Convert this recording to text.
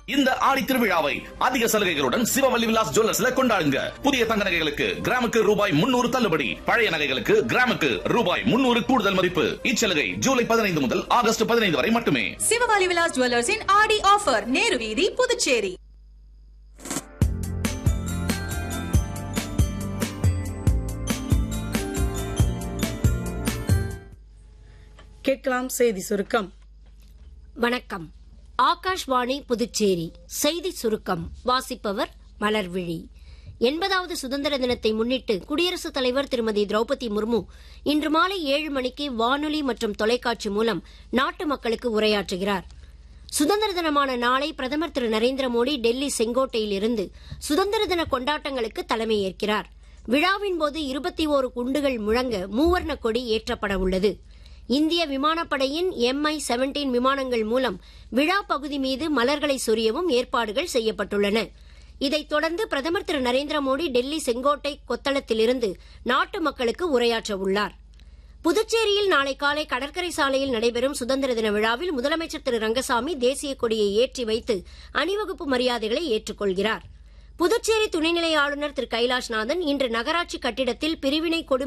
இந்த ஆடி திருவிழாவை அதிக சலுகைகளுடன் சிவவல்லி விலாஸ் ஜுவல்லர்ஸ்ல கொண்டாடுங்க புதிய தங்க நகைகளுக்கு கிராமுக்கு ரூபாய் முன்னூறு தள்ளுபடி பழைய நகைகளுக்கு கிராமுக்கு ரூபாய் முன்னூறு கூடுதல் மதிப்பு இச்சலுகை ஜூலை பதினைந்து முதல் ஆகஸ்ட் பதினைந்து வரை மட்டுமே சிவகாலி விலாஸ் ஜுவல்லர்ஸின் ஆடி ஆஃபர் நேரு வீதி புதுச்சேரி கேட்கலாம் செய்தி சுருக்கம் வணக்கம் ஆகாஷ்வாணி புதுச்சேரி செய்தி சுருக்கம் வாசிப்பவர் மலர்விழி எண்பதாவது சுதந்திர தினத்தை முன்னிட்டு குடியரசுத் தலைவர் திருமதி திரௌபதி முர்மு இன்று மாலை ஏழு மணிக்கு வானொலி மற்றும் தொலைக்காட்சி மூலம் நாட்டு மக்களுக்கு உரையாற்றுகிறார் சுதந்திர தினமான நாளை பிரதமர் திரு நரேந்திர மோடி டெல்லி செங்கோட்டையில் இருந்து சுதந்திர தின கொண்டாட்டங்களுக்கு தலைமையேற்கிறார் விழாவின் போது இருபத்தி ஓரு குண்டுகள் முழங்க மூவர்ண கொடி ஏற்றப்பட உள்ளது இந்திய விமானப்படையின் எம்ஐ செவன்டீன் விமானங்கள் மூலம் விழா பகுதி மீது மலர்களை சொரியவும் ஏற்பாடுகள் செய்யப்பட்டுள்ளன இதைத் தொடர்ந்து பிரதமர் திரு நரேந்திர மோடி டெல்லி செங்கோட்டை கொத்தளத்திலிருந்து நாட்டு மக்களுக்கு உரையாற்ற உள்ளார் புதுச்சேரியில் நாளை காலை கடற்கரை சாலையில் நடைபெறும் சுதந்திர தின விழாவில் முதலமைச்சர் திரு ரங்கசாமி தேசிய கொடியை ஏற்றி வைத்து அணிவகுப்பு மரியாதைகளை ஏற்றுக்கொள்கிறார் புதுச்சேரி துணைநிலை ஆளுநர் திரு கைலாஷ்நாதன் இன்று நகராட்சி கட்டிடத்தில் பிரிவினை கொடு